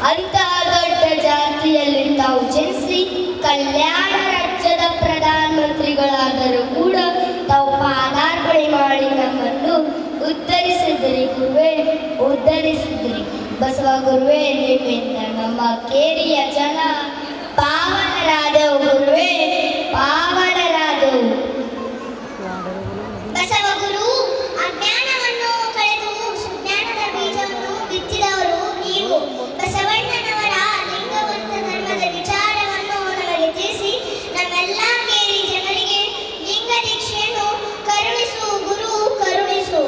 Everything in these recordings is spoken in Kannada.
ಅಂತಹ ದೊಡ್ಡ ಜಾತಿಯಲ್ಲಿ ತಾವು ಜನಿಸಿ ಕಲ್ಯಾಣ ರಾಜ್ಯದ ಪ್ರಧಾನಮಂತ್ರಿಗಳಾದರೂ ಕೂಡ ತಾವು ಪಾದಾರ್ಪಣೆ ಮಾಡಿ ನಮ್ಮನ್ನು ಉದ್ಧರಿಸಿದ್ರಿ ಗುರುವೇ ಉದ್ಧರಿಸಿದ್ರಿ ಬಸವ ಗುರುವೇ ನಿಮ್ಮಿಂದ ನಮ್ಮ ಕೇರಿಯ ಜನ ಪಾವನರಾದವು ಗುರುವೇ ಪಾವನರಾದವು ಬಸವಗುರು ಅಜ್ಞಾನವನ್ನು ಕಳೆದು ಸುಜ್ಞಾನದ ಬೀಜವನ್ನು ಬಿತ್ತಿದವರು ನೀವು ಬಸವಣ್ಣನವರ ಲಿಂಗವಂತ ಧರ್ಮದ ವಿಚಾರವನ್ನು ನಮಗೆ ತಿಳಿಸಿ ನಮ್ಮೆಲ್ಲ ಕೇರಿ ಜನರಿಗೆ ಲಿಂಗ ದೀಕ್ಷೆಯನ್ನು ಕರುಣಿಸು ಗುರು ಕರುಣಿಸು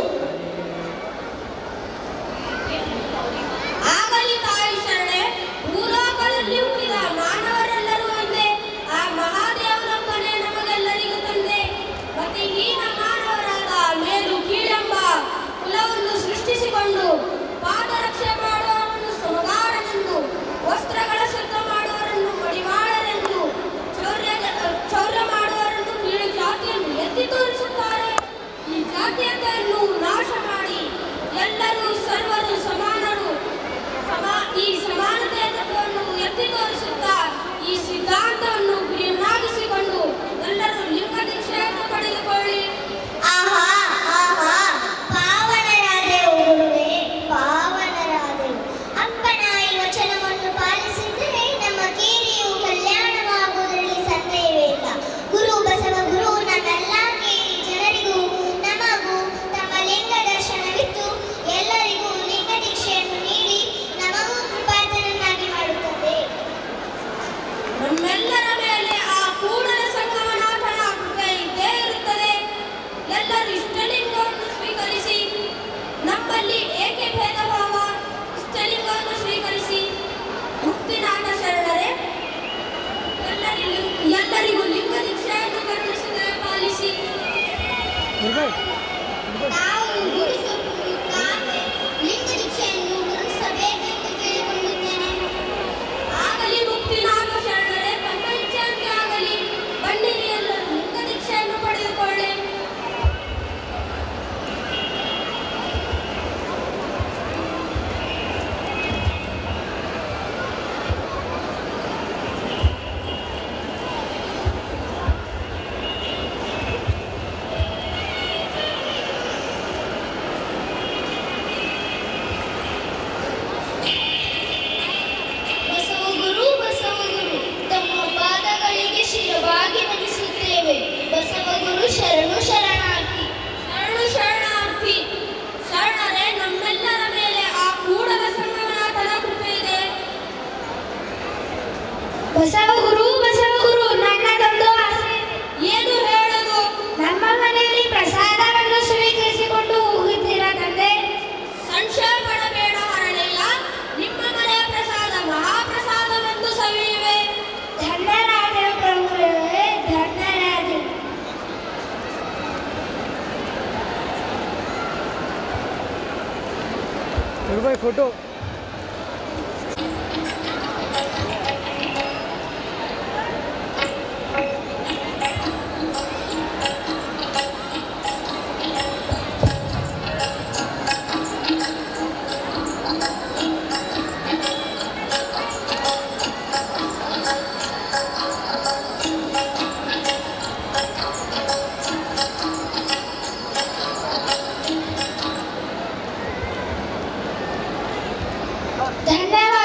ಆಗಲಿ ತಾಯಿ ಶರಣೆ ಭೂಲೋಕದಲ್ಲಿ ಹುಟ್ಟಿದ ಮಾನವರೆಲ್ಲರೂ ಒಂದೇ ಆ ಮಹಾದೇವನೊಬ್ಬನೇ ನಮಗೆಲ್ಲರಿಗೂ ತಂದೆ ಮತಿಹೀನ ಮಾನವರಾದ ಮೇಲು ಕೀಳೆಂಬ ಕುಲವನ್ನು ಸೃಷ್ಟಿಸಿಕೊಂಡು ಪಾದರಕ್ಷೆ ಮಾಡುವವರನ್ನು ಸಮಗಾರನೆಂದು ವಸ್ತ್ರಗಳ ಶುದ್ಧ ಮಾಡುವವರನ್ನು ಮಡಿವಾಳರೆಂದು ಚೌರ್ಯ ಚೌರ್ಯ ಮಾಡುವವರನ್ನು ಕೀಳು ಜಾತಿಯನ್ನು ಎತ್ತಿ ತೋರಿಸುತ್ತಾರೆ ಈ ಜಾತೀಯತೆಯನ್ನು ನಾಶ ಮಾಡಿ ಎಲ್ಲರೂ ಸರ್ವರು ಸಮಾನರು ಸಮಾ ಈ ಸಮಾನತೆಯ ತತ್ವವನ್ನು ಎತ್ತಿ ತೋರಿಸುತ್ತಾ ಈ ಸಿದ್ಧಾಂತವನ್ನು ಗುರಿಯನ್ನಾಗಿಸಿಕೊಂಡು ಎಲ್ಲರೂ ಲಿಂಗ ದೀಕ್ಷೆಯನ್ನು ಪಡೆದುಕೊಳ್ಳಿ ಆಹಾ ಆಹಾ ಪಾವನರಾದೆವು ಗುರುವೇ ಪಾವನರಾದೆವು ಅಪ್ಪನ ಈ ವಚನವನ್ನು ಪಾಲಿಸಿದರೆ ನಮ್ಮ ಕೇರಿಯು ಕಲ್ಯಾಣವಾಗುವುದರಲ್ಲಿ ಸಂದೇಹವೇ ಇಲ್ಲ ಗುರು ಬಸವ ಗುರು ನಮ್ಮೆಲ್ಲ ಕೇರಿ ಜನರಿಗೂ ನಮಗೂ ತಮ್ಮ ಲಿಂಗ ದರ್ಶನವಿತ್ತು ಎಲ್ಲರಿಗೂ ಲಿಂಗ ದೀಕ್ಷೆಯನ್ನು ನೀಡಿ ನಮಗೂ ಕೃಪಾತನನ್ನಾಗಿ ಮಾಡುತ್ತದೆ ನಮ್ಮೆಲ್ಲರ ಮೇಲೆ ಆ ಕೂಡಲ ಸಂಗಮನಾಥನ ಕೃಪೆ ಇದ್ದೇ ಇರುತ್ತದೆ ಎಲ್ಲರೂ ಇಷ್ಟಲಿಂಗವನ್ನು ಸ್ವೀಕರಿಸಿ ನಮ್ಮಲ್ಲಿ ಏಕೆ ಭೇದ ಭಾವ ಇಷ್ಟಲಿಂಗವನ್ನು ಸ್ವೀಕರಿಸಿ ಮುಕ್ತಿನಾಥ ಶರಣರೇ ಎಲ್ಲರಿಗೂ ಎಲ್ಲರಿಗೂ ಲಿಂಗ ದೀಕ್ಷೆಯನ್ನು ಕರುಣಿಸಿದ ಪಾಲಿಸಿ ತಾವು ಗುರು ತಾವೇ ಲಿಂಗ ದೀಕ್ಷೆಯನ್ನು ಗುರುತಿಸಬೇಕೆಂದು ಕೇಳಿಕೊಳ್ಳುತ್ತೇನೆ ಆಗಲಿ ಮುಕ್ತಿನಾಥ ಶರಣರೇ ತಮ್ಮ ಇಚ್ಛೆಯಂತೆ ಆಗಲಿ ಬನ್ನಿರಿ ಎಲ್ಲರೂ ಲಿಂಗ ದೀಕ್ಷೆಯನ್ನು ಪಡೆದುಕೊಳ್ಳಿ ಬಸವಗುರು ಬಸವಗುರು ತಮ್ಮ ಪಾದಗಳಿಗೆ ಶಿರವಾಗಿ ನಮಿಸುತ್ತೇವೆ ಬಸವಗುರು ಶರಣು ಶರಣಾರ್ಥಿ ಶರಣು ಶರಣಾರ್ಥಿ ಶರಣರೇ ನಮ್ಮೆಲ್ಲರ ಮೇಲೆ ಆ ಕೂಡಲ ಸಂಗಮನಾಥನ ಕೃಪೆ ಇದೆ ಬಸವಗುರು ಬಸವಗುರು ನನ್ನದೊಂದು ಆಸೆ ಏನು ಹೇಳೋದು ನಮ್ಮ ಮನೆಯಲ್ಲಿ ಪ್ರಸಾದವನ್ನು ಸ್ವೀಕರಿಸಿಕೊಂಡು ಹೋಗುತ್ತೀರಾ ತಂದೆ ಸಂಶಯ ಪಡಬೇಡ ಹರಳೆಯ ನಿಮ್ಮ ಮನೆಯ ಪ್ರಸಾದ ಮಹಾಪ್ರಸಾದವೆಂದು ಸವಿಯುವೆ ಧನ್ಯರಾದೆವು ಪ್ರಭುವೇ ಧನ್ಯರಾದೆವು भाई फोटो ಧನ್ಯವಾದ